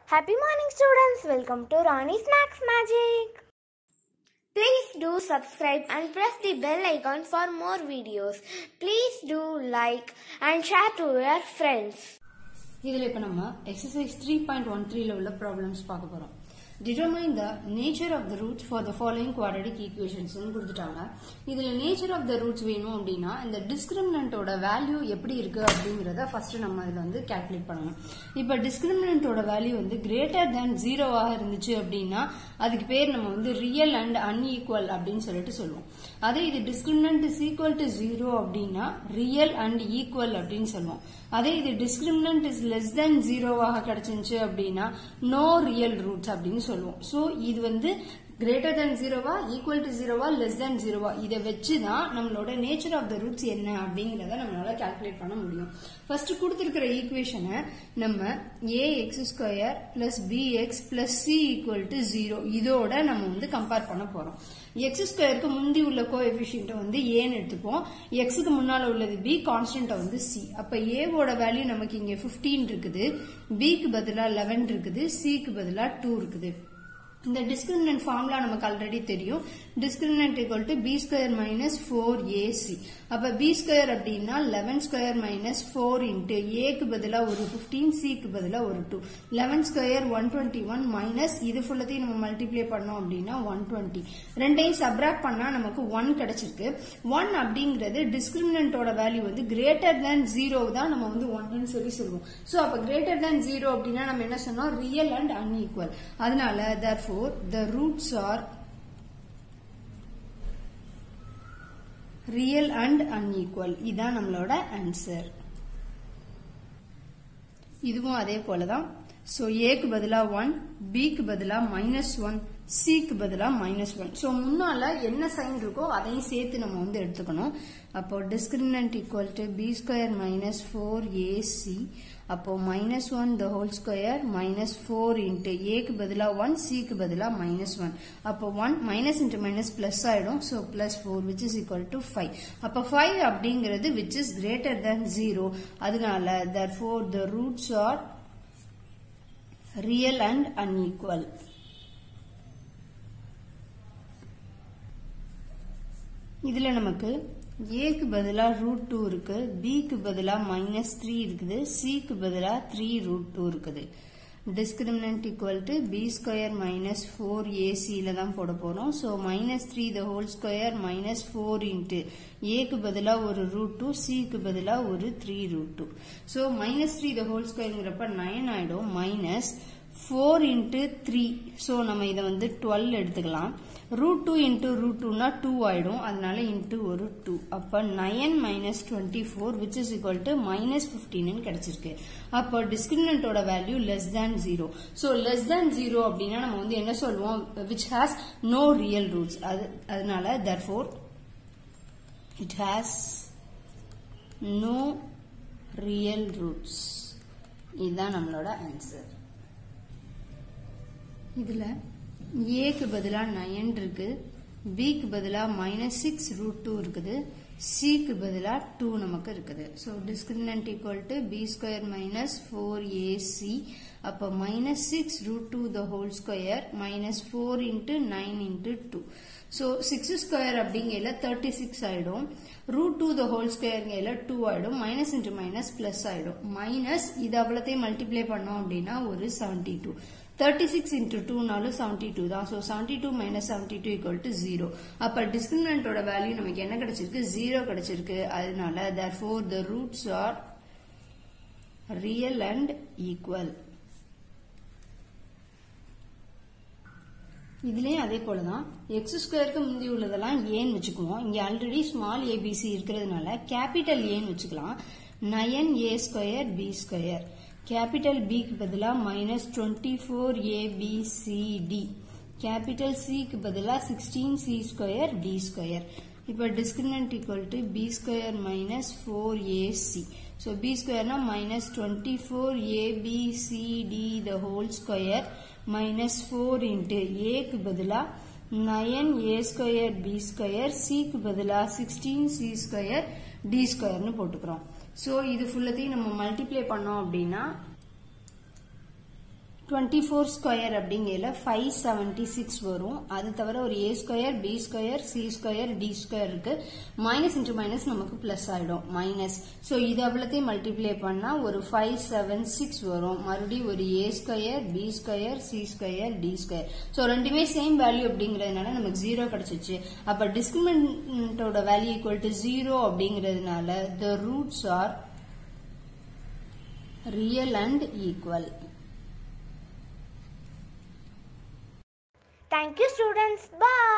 Happy morning, students. Welcome to Ronnie Snacks Magic. Please do subscribe and press the bell icon for more videos. Please do like and share to your friends. இதில் இப்போ நம்ம exercise three point one த்ரீல உள்ள problems பார்க்க போகிறோம் determine the nature of the roots for the following quadratic ஈக்குவேஷன்ஸ்னு கொடுத்துட்டாங்க இதில் நேச்சர் ஆஃப் த ரூட்ஸ் வேணும் அப்படின்னா இந்த டிஸ்கிரிமினன்ட்டோட வேல்யூ எப்படி இருக்கு அப்படிங்கிறத ஃபர்ஸ்ட் நம்ம இதில் வந்து கால்குலேட் பண்ணணும் இப்போ டிஸ்கிரிமினன்ட்டோட வேல்யூ வந்து கிரேட்டர் தேன் ஜீரோவாக இருந்துச்சு அப்படின்னா அதுக்கு பேர் நம்ம வந்து ரியல் அண்ட் அன்ஈக்குவல் அப்படின்னு சொல்லிட்டு சொல்லுவோம் அதே இது discriminant is equal to zero அப்படின்னா ரியல் அண்ட் ஈக்குவல் அப்படின்னு சொல்லுவோம் அதே இது டிஸ்கிரிமினன்ட் இஸ் லெஸ் தென் ஜீரோவாக கிடைச்சிருந்துச்சு அப்படின்னா நோ ரியல் ரூட்ஸ் அப்படின்னு சொல்லுவோம் ஸோ இது வந்து கிரேட்டர் தென் ஜீரோவா ஈக்குவல் டு ஜீரோவா லெஸ் தென் ஜீரோவா இதை வச்சு தான் நம்மளோட நேச்சர் ஆஃப் த ரூட்ஸ் என்ன அப்படிங்கிறத நம்மளால கால்குலேட் பண்ண முடியும் ஃபர்ஸ்ட் கொடுத்துருக்கிற ஈக்குவேஷனை நம்ம A X square plus B X plus C equal to zero இதோட நம்ம வந்து கம்பேர் பண்ண போறோம் எக்ஸ் ஸ்கொயருக்கு முந்தி உள்ள கோ எஃபிஷியன்ட்டை வந்து ஏன்னு எடுத்துப்போம் எக்ஸுக்கு முன்னால உள்ளது பி கான்ஸ்டன்ட்டை வந்து சி அப்ப ஏவோட வேல்யூ நமக்கு இங்க 15 இருக்குது பிக்கு பதிலா 11 இருக்குது சிக்கு பதிலா 2 இருக்குது இந்த டிஸ்கிரிமினன்ட் ஃபார்முலா நமக்கு ஆல்ரெடி தெரியும் discriminant equal to B square minus four AC அப்ப பி ஸ்கொயர் அப்படின்னா eleven square minus four into ஏக்கு பதிலா ஒரு பிப்டீன் சிக்கு பதிலா ஒரு two eleven square one twenty one minus இது ஃபுல்லத்தையும் நம்ம மல்டிப்ளை பண்ணோம் அப்படின்னா ஒன் டுவெண்ட்டி ரெண்டையும் சப்ராக்ட் பண்ணா நமக்கு ஒன் கிடைச்சிருக்கு ஒன் அப்படிங்கிறது டிஸ்கிரிமினன்ட்டோட வேல்யூ வந்து கிரேட்டர் தேன் ஜீரோ தான் நம்ம வந்து ஒன்னு சொல்லி சொல்லுவோம் ஸோ அப்ப கிரேட்டர் தேன் ஜீரோ அப்படின்னா நம்ம என்ன சொன்னோம் ரியல் அண்ட் அன்ஈக்குவல் அதனால therefore the roots are real and unequal இதான் நம்மளோட ஆன்சர் இதுவும் அதே போலதான் ஸோ ஏக்கு பதிலா ஒன் பிக்கு பதிலா மைனஸ் ஒன் சிக்கு பதிலா மைனஸ் ஒன் ஸோ முன்னால என்ன சைன் இருக்கோ அதையும் சேர்த்து நம்ம வந்து எடுத்துக்கணும் அப்போ discriminant equal to B square minus four AC அப்போ minus one the whole square minus four into ஏக்கு பதிலாக ஒன் சிக்கு பதிலாக மைனஸ் ஒன் அப்போ one minus into minus plus ஆயிடும் so plus four which is equal to five அப்போ five அப்படிங்கிறது which is greater than zero அதனால therefore the roots are real and unequal இதுல நமக்கு ஏக்கு பதிலா ரூட் டூ இருக்கு பிக்கு பதிலா மைனஸ் த்ரீ இருக்குது சிக்கு பதிலா த்ரீ ரூட் டூ இருக்குது discriminant equal to B square minus four ஏசியில தான் போட போறோம் so minus three the whole square minus four into ஏக்கு பதிலா ஒரு ரூட் டூ சிக்கு பதிலா ஒரு three root two so minus three the whole ஸ்கொயருங்கிறப்ப நைன் ஆயிடும் minus four into three so நம்ம இதை வந்து டுவெல் எடுத்துக்கலாம் ரூட் டூ இன்ட்டு ரூட் டூனா டூ ஆயிடும் அதனால இன்ட்டு ஒரு டூ அப்போ nine minus twenty four which is equal to minus fifteen கிடைச்சிருக்கு அப்போ டிஸ்கிரிமினன்ட்டோட value less than zero so less than zero அப்படின்னா நம்ம வந்து என்ன சொல்லுவோம் which has no real roots அது அதனால therefore it has no real roots இதுதான் நம்மளோட ஆன்சர் இதுல ஏக்கு பதிலா நயன் இருக்கு பிக்கு பதிலா மைனஸ் சிக்ஸ் ரூட் டூ இருக்குது சிக்கு பதிலா டூ நமக்கு இருக்குது so discriminant equal to B square minus four AC அப்போ minus six root two the whole square minus four into nine into two so six square அப்படிங்கையில தேர்ட்டி சிக்ஸ் ஆயிடும் root two the whole ஸ்கொயருங்கையில two ஆயிடும் minus into minus plus ஆயிடும் minus இது அவ்வளோத்தையும் multiply பண்ணோம் அப்படின்னா ஒரு seventy two thirty six into டூனாலும் செவன்டி டூ தான் so seventy two minus seventy two equal to zero அப்போ டிஸ்கிரிமினன்ட்டோட வேல்யூ நமக்கு என்ன கிடைச்சிருக்கு ஜீரோ கிடைச்சிருக்கு அதனால therefore the roots are real and equal இதுலயும் அதே போலதான் எக்ஸ் ஸ்கொயருக்கு முந்தி உள்ளதெல்லாம் ஏன்னு வச்சுக்குவோம் இங்க ஆல்ரெடி ஸ்மால் ஏபிசி இருக்கிறதுனால கேபிட்டல் ஏன்னு வச்சுக்கலாம் nine A square B square capital பிக்கு பதிலாக minus twenty four ABCD capital சிக்கு பதிலாக sixteen C square D square இப்போ discriminant equal to B square minus four AC so B ஸ்கொயர்னா minus twenty four ABCD the whole square minus four into ஏக்கு பதிலாக nine A square B square சிக்கு பதிலாக sixteen C square D ஸ்கொயர்னு போட்டுக்கிறோம் so இது ஃபுல்லத்தையும் நம்ம மல்டிப்ளை பண்ணோம் அப்படின்னா டுவெண்ட்டி ஃபோர் ஸ்கொயர் அப்படிங்கையில் ஃபைவ் செவன்டி சிக்ஸ் வரும் அது தவிர ஒரு A square B square C square D square இருக்கு மைனஸ் இன்ட்டு மைனஸ் நமக்கு பிளஸ் ஆயிடும் மைனஸ் ஸோ இது அவ்வளோத்தையும் மல்டிப்ளை பண்ணா ஒரு ஃபைவ் செவன் சிக்ஸ் வரும் மறுபடியும் ஒரு A square B square C square D square so ரெண்டுமே சேம் வேல்யூ அப்படிங்கிறதுனால நமக்கு ஜீரோ கிடைச்சிச்சு அப்போ டிஸ்கிரிமினண்டோட வேல்யூ ஈக்குவல் டு ஜீரோ அப்படிங்கிறதுனால the roots are real and equal. Thank you students. Bye.